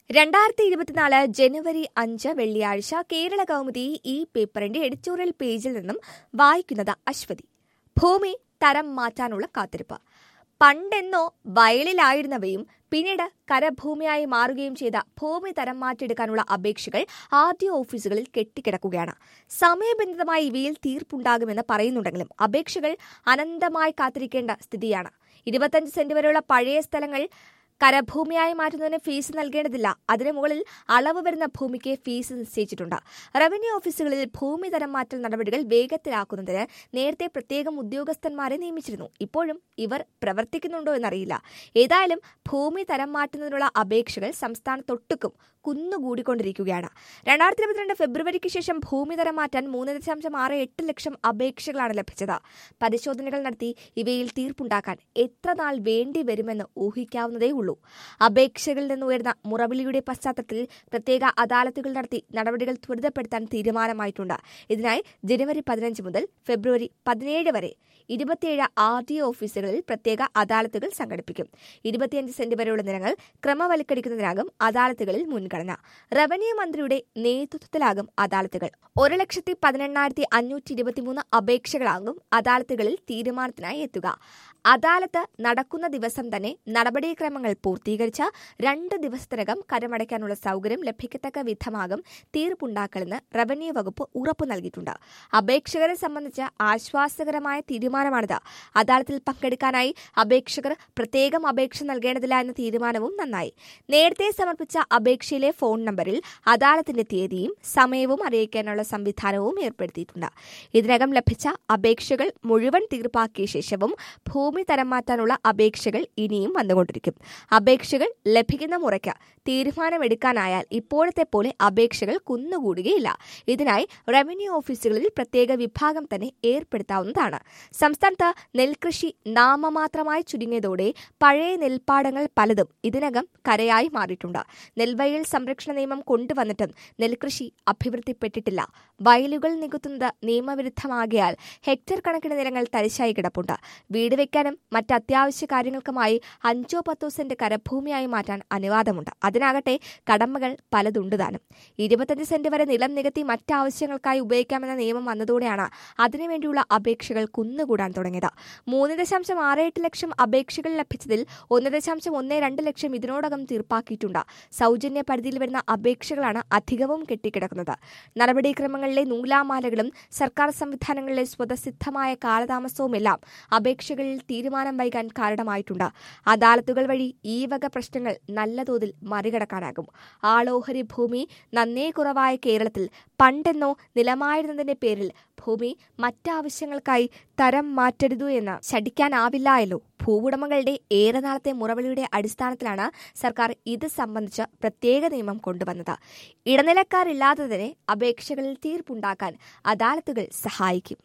രണ്ടായിരത്തി ഇരുപത്തിനാല് ജനുവരി അഞ്ച് വെള്ളിയാഴ്ച കേരള കൗമുദി ഈ പേപ്പറിന്റെ എഡിറ്റോറിയൽ പേജിൽ നിന്നും വായിക്കുന്നത് അശ്വതി ഭൂമി തരം മാറ്റാനുള്ള കാത്തിരിപ്പ് പണ്ടെന്നോ വയലിലായിരുന്നവയും പിന്നീട് കരഭൂമിയായി മാറുകയും ചെയ്ത ഭൂമി തരം മാറ്റിയെടുക്കാനുള്ള അപേക്ഷകൾ ആദ്യ ഓഫീസുകളിൽ കെട്ടിക്കിടക്കുകയാണ് സമയബന്ധിതമായി ഇവയിൽ തീർപ്പുണ്ടാകുമെന്ന് പറയുന്നുണ്ടെങ്കിലും അപേക്ഷകൾ അനന്തമായി കാത്തിരിക്കേണ്ട സ്ഥിതിയാണ് ഇരുപത്തഞ്ച് സെന്റ് വരെയുള്ള പഴയ സ്ഥലങ്ങൾ കരഭൂമിയായി മാറ്റുന്നതിന് ഫീസ് നൽകേണ്ടതില്ല അതിനു മുകളിൽ അളവ് വരുന്ന ഭൂമിക്ക് ഫീസ് നിശ്ചയിച്ചിട്ടുണ്ട് റവന്യൂ ഓഫീസുകളിൽ ഭൂമി തരം മാറ്റൽ നടപടികൾ വേഗത്തിലാക്കുന്നതിന് നേരത്തെ പ്രത്യേകം ഉദ്യോഗസ്ഥന്മാരെ നിയമിച്ചിരുന്നു ഇപ്പോഴും ഇവർ പ്രവർത്തിക്കുന്നുണ്ടോ എന്നറിയില്ല ഏതായാലും ഭൂമി തരം മാറ്റുന്നതിനുള്ള അപേക്ഷകൾ സംസ്ഥാനത്തൊട്ടുക്കും കുന്നുകൂടിക്കൊണ്ടിരിക്കുകയാണ് രണ്ടായിരത്തി ഇരുപത്തിരണ്ട് ഫെബ്രുവരിക്ക് ശേഷം ഭൂമി തരം മാറ്റാൻ മൂന്ന് ദശാംശം ആറ് എട്ട് ലക്ഷം അപേക്ഷകളാണ് ലഭിച്ചത് പരിശോധനകൾ നടത്തി ഇവയിൽ തീർപ്പുണ്ടാക്കാൻ എത്ര നാൾ വേണ്ടി വരുമെന്ന് ഊഹിക്കാവുന്നതേ ഉള്ളൂ അപേക്ഷകളിൽ നിന്ന് ഉയർന്ന മുറവിളിയുടെ പശ്ചാത്തലത്തിൽ പ്രത്യേക അദാലത്തുകൾ നടത്തി നടപടികൾ ത്വരിതപ്പെടുത്താൻ തീരുമാനമായിട്ടുണ്ട് ഇതിനായി ജനുവരി പതിനഞ്ച് മുതൽ ഫെബ്രുവരി പതിനേഴ് വരെ ഇരുപത്തിയേഴ് ആർ ഡി ഓഫീസുകളിൽ പ്രത്യേക അദാലത്തുകൾ സംഘടിപ്പിക്കും ഇരുപത്തിയഞ്ച് സെന്റ് വരെയുള്ള നിരങ്ങൾ ക്രമവൽക്കരിക്കുന്നതിനാകും അദാലത്തുകളിൽ മുൻഗണന റവന്യൂ മന്ത്രിയുടെ നേതൃത്വത്തിലാകും അദാലത്തുകൾ ഒരു ലക്ഷത്തി പതിനെണ്ണായിരത്തി അഞ്ഞൂറ്റി ഇരുപത്തിമൂന്ന് അപേക്ഷകളാകും അദാലത്തുകളിൽ തീരുമാനത്തിനായി എത്തുക അദാലത്ത് നടക്കുന്ന ദിവസം തന്നെ നടപടിക്രമങ്ങൾ പൂർത്തീകരിച്ച രണ്ട് ദിവസത്തിനകം കരമടയ്ക്കാനുള്ള സൗകര്യം ലഭിക്കത്തക്ക വിധമാകും തീർപ്പുണ്ടാക്കലെന്ന് റവന്യൂ വകുപ്പ് ഉറപ്പു നൽകിയിട്ടുണ്ട് അപേക്ഷകരെ സംബന്ധിച്ച് ആശ്വാസകരമായ തീരുമാനമാണിത് അദാലത്തിൽ പങ്കെടുക്കാനായി അപേക്ഷകർ പ്രത്യേകം അപേക്ഷ നൽകേണ്ടതില്ല എന്ന തീരുമാനവും നന്നായി നേരത്തെ സമർപ്പിച്ച അപേക്ഷയിലെ ഫോൺ നമ്പറിൽ അദാലത്തിന്റെ തീയതിയും സമയവും അറിയിക്കാനുള്ള സംവിധാനവും ഏർപ്പെടുത്തിയിട്ടുണ്ട് ഇതിനകം ലഭിച്ച അപേക്ഷകൾ മുഴുവൻ തീർപ്പാക്കിയ ശേഷവും ഭൂമി തരം മാറ്റാനുള്ള അപേക്ഷകൾ ഇനിയും വന്നുകൊണ്ടിരിക്കും അപേക്ഷകൾ ലഭിക്കുന്ന മുറയ്ക്ക് തീരുമാനമെടുക്കാനായാൽ ഇപ്പോഴത്തെ പോലെ അപേക്ഷകൾ കുന്നുകൂടുകയില്ല ഇതിനായി റവന്യൂ ഓഫീസുകളിൽ പ്രത്യേക വിഭാഗം തന്നെ ഏർപ്പെടുത്താവുന്നതാണ് സംസ്ഥാനത്ത് നെൽകൃഷി നാമമാത്രമായി ചുരുങ്ങിയതോടെ പഴയ നെൽപ്പാടങ്ങൾ പലതും ഇതിനകം കരയായി മാറിയിട്ടുണ്ട് നെൽവയൽ സംരക്ഷണ നിയമം കൊണ്ടുവന്നിട്ടും നെൽകൃഷി അഭിവൃദ്ധിപ്പെട്ടിട്ടില്ല വയലുകൾ നികുത്തുന്നത് നിയമവിരുദ്ധമാകിയാൽ ഹെക്ടർ കണക്കിന് നിലങ്ങൾ തരിശായി കിടപ്പുണ്ട് വീട് വെക്കാനും മറ്റ് അത്യാവശ്യ കാര്യങ്ങൾക്കുമായി അഞ്ചോ പത്തോ സെന്റ് കരഭൂമിയായി മാറ്റാൻ അനുവാദമുണ്ട് അതിനാകട്ടെ കടമകൾ പലതുണ്ട് താനും ഇരുപത്തഞ്ച് സെന്റ് വരെ നിലം നികത്തി മറ്റാവശ്യങ്ങൾക്കായി ഉപയോഗിക്കാമെന്ന നിയമം വന്നതോടെയാണ് അതിനുവേണ്ടിയുള്ള അപേക്ഷകൾ കുന്നുകൂടാൻ തുടങ്ങിയത് മൂന്ന് ദശാംശം ആറ് എട്ട് ലക്ഷം അപേക്ഷകൾ ലഭിച്ചതിൽ ഒന്ന് ദശാംശം ഒന്ന് രണ്ട് ലക്ഷം ഇതിനോടകം തീർപ്പാക്കിയിട്ടുണ്ട് സൗജന്യ പരിധിയിൽ വരുന്ന അപേക്ഷകളാണ് അധികവും കെട്ടിക്കിടക്കുന്നത് നടപടിക്രമങ്ങളിലെ നൂലാമാലകളും സർക്കാർ സംവിധാനങ്ങളിലെ സ്വതസിദ്ധമായ കാലതാമസവുമെല്ലാം അപേക്ഷകളിൽ തീരുമാനം വൈകാൻ കാരണമായിട്ടുണ്ട് അദാലത്തുകൾ വഴി ഈ വക പ്രശ്നങ്ങൾ നല്ല തോതിൽ മറികടക്കാനാകും ആളോഹരി ഭൂമി നന്നേ കുറവായ കേരളത്തിൽ പണ്ടെന്നോ നിലമായിരുന്നതിന്റെ പേരിൽ ഭൂമി മറ്റാവശ്യങ്ങൾക്കായി തരം മാറ്റരുതു എന്ന് ശടിക്കാനാവില്ലായല്ലോ ഭൂവുടമകളുടെ ഏറെ നാളത്തെ മുറവിളിയുടെ അടിസ്ഥാനത്തിലാണ് സർക്കാർ ഇത് സംബന്ധിച്ച് പ്രത്യേക നിയമം കൊണ്ടുവന്നത് ഇടനിലക്കാരില്ലാത്തതിനെ അപേക്ഷകളിൽ തീർപ്പുണ്ടാക്കാൻ അദാലത്തുകൾ സഹായിക്കും